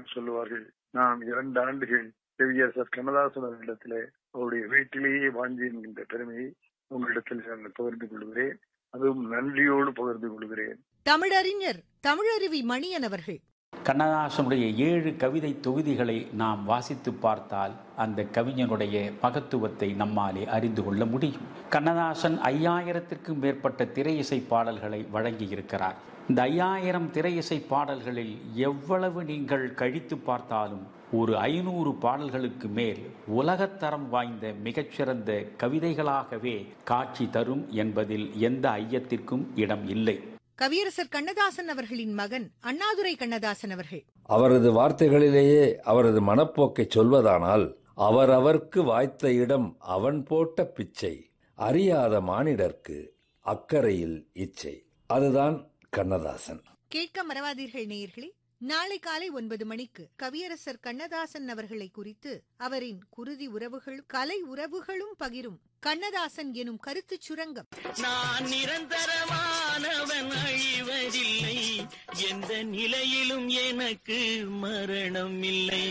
சொல்லுவார்கள் நான் இரண்டு ஆண்டுகள் கவியரசர் கண்ணதாசன் அவர்களிடத்திலே அவருடைய வீட்டிலேயே வாங்கி என்கின்ற பெருமையை உங்களிடத்தில் நான் பகிர்ந்து கொள்கிறேன் அதுவும் நன்றியோடு பகிர்ந்து கொள்கிறேன் தமிழறிஞர் தமிழருவி மணியன் அவர்கள் கண்ணதாசனுடைய ஏழு கவிதை தொகுதிகளை நாம் வாசித்து பார்த்தால் அந்த கவிஞனுடைய மகத்துவத்தை நம்மாலே அறிந்து கொள்ள முடியும் கண்ணதாசன் ஐயாயிரத்திற்கும் மேற்பட்ட திரை இசை பாடல்களை வழங்கியிருக்கிறார் இந்த ஐயாயிரம் திரை இசை பாடல்களில் எவ்வளவு நீங்கள் கழித்து பார்த்தாலும் ஒரு ஐநூறு பாடல்களுக்கு மேல் உலகத்தரம் வாய்ந்த மிகச்சிறந்த கவிதைகளாகவே காட்சி தரும் என்பதில் எந்த ஐயத்திற்கும் இடம் இல்லை கவியரசர் கண்ணதாசன் அவர்களின் மகன் அண்ணாதுரை கண்ணதாசன் அவர்கள் அவரது வார்த்தைகளிலேயே அவரது மனப்போக்கை சொல்வதானால் அவரவர்க்கு வாய்த்த இடம் அவன் போட்ட பிச்சை அறியாத மானிடர்க்கு அக்கறையில் இச்சை அதுதான் கண்ணதாசன் கேட்க மறவாதீர்கள் நேயர்களே நாளை காலை ஒன்பது மணிக்கு கவியரசர் கண்ணதாசன் அவர்களை குறித்து அவரின் குருதி உறவுகளும் கலை உறவுகளும் பகிரும் கண்ணதாசன் எனும் கருத்துச் சுரங்கம் நான் நிரந்தரமானவன் அழிவதில்லை எந்த நிலையிலும் எனக்கு மரணம் இல்லை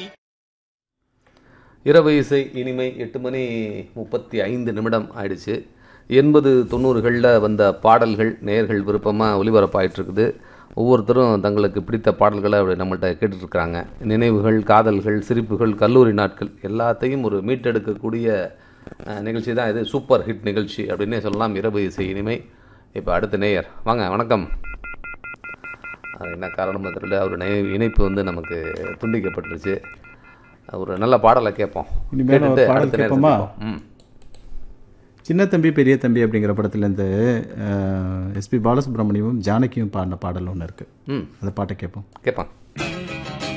இரவு இசை இனிமை எட்டு மணி முப்பத்தி ஐந்து நிமிடம் ஆயிடுச்சு எண்பது தொண்ணூறுகளில் வந்த பாடல்கள் நேர்கள் விருப்பமாக ஒளிபரப்பாயிட்டு இருக்குது ஒவ்வொருத்தரும் தங்களுக்கு பிடித்த பாடல்களை அப்படி நம்மள்கிட்ட கேட்டுட்ருக்குறாங்க நினைவுகள் காதல்கள் சிரிப்புகள் கல்லூரி நாட்கள் எல்லாத்தையும் ஒரு மீட்டெடுக்கக்கூடிய அஹ், நிகழ்ச்சி தான் இது சூப்பர் ஹிட் நிகழ்ச்சி அப்படின்னே சொல்லலாம் இரவு இசை இனிமை இப்போ அடுத்த நேயர் வாங்க வணக்கம் அது என்ன காரணமோ தெரியல அவர் இணை- இணைப்பு வந்து நமக்கு துண்டிக்கப்பட்டுருச்சு ஒரு நல்ல பாடலை கேட்போம் இனிமேல் ஒரு கேட்டுட்டு பாடல் அடுத்த நேரம் கேட்போமா? சந்திப்போம். ம் சின்ன தம்பி பெரிய தம்பி அப்படிங்கிற படத்துலேருந்து எஸ்பி பாலசுப்ரமணியமும் ஜானகியும் பாடின பாடல் ஒன்று இருக்குது ம் அந்த பாட்டை கேட்போம் கேட்பான்